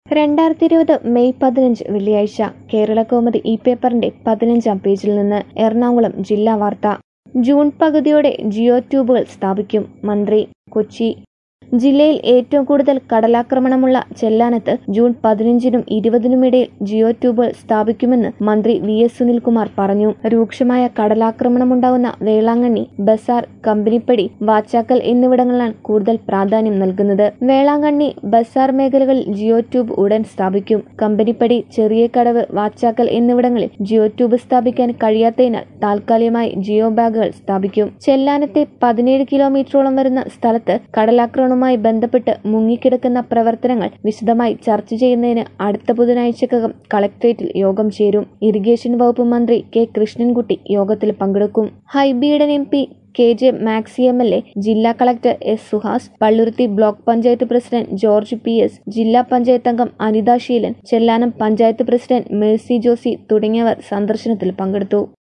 രണ്ടായിരത്തി ഇരുപത് മെയ് പതിനഞ്ച് വെള്ളിയാഴ്ച കേരളകൗമുദി ഈ പേപ്പറിന്റെ പതിനഞ്ചാം പേജിൽ നിന്ന് എറണാകുളം ജില്ലാ വാർത്ത ജൂൺ പകുതിയോടെ ജിയോ ട്യൂബുകൾ സ്ഥാപിക്കും മന്ത്രി കൊച്ചി ജില്ലയിൽ ഏറ്റവും കൂടുതൽ കടലാക്രമണമുള്ള ചെല്ലാനത്ത് ജൂൺ പതിനഞ്ചിനും ഇരുപതിനുമിടയിൽ ജിയോ ട്യൂബുകൾ സ്ഥാപിക്കുമെന്ന് മന്ത്രി വി എസ് സുനിൽകുമാർ പറഞ്ഞു രൂക്ഷമായ കടലാക്രമണമുണ്ടാകുന്ന വേളാങ്കണ്ണി ബസാർ കമ്പനിപ്പടി വാച്ചാക്കൽ എന്നിവിടങ്ങളിലാണ് കൂടുതൽ പ്രാധാന്യം നൽകുന്നത് വേളാങ്കണ്ണി ബസാർ മേഖലകളിൽ ജിയോ ട്യൂബ് ഉടൻ സ്ഥാപിക്കും കമ്പനിപ്പടി ചെറിയ കടവ് വാച്ചാക്കൽ എന്നിവിടങ്ങളിൽ ജിയോ ട്യൂബ് സ്ഥാപിക്കാൻ കഴിയാത്തതിനാൽ താൽക്കാലികമായി ജിയോ ബാഗുകൾ സ്ഥാപിക്കും ചെല്ലാനത്തെ പതിനേഴ് കിലോമീറ്ററോളം വരുന്ന സ്ഥലത്ത് കടലാക്രമണവുമായി ബന്ധപ്പെട്ട് മുങ്ങിക്കിടക്കുന്ന പ്രവർത്തനങ്ങൾ വിശദമായി ചർച്ച ചെയ്യുന്നതിന് അടുത്ത ബുധനാഴ്ചക്കകം കളക്ടറേറ്റിൽ യോഗം ചേരും ഇറിഗേഷൻ വകുപ്പ് മന്ത്രി കെ കൃഷ്ണൻകുട്ടി യോഗത്തിൽ പങ്കെടുക്കും Hibi Eden M P K J Maxi M L A ജില്ലാ collector S Suhas Palluruthy block panchayat president George P S ജില്ലാ പഞ്ചായത്ത് അംഗം അനിത ശീലൻ ചെല്ലാനം പഞ്ചായത്ത് പ്രസിഡന്റ് മേഴ്സി ജോസി തുടങ്ങിയവർ സന്ദർശനത്തിൽ പങ്കെടുത്തു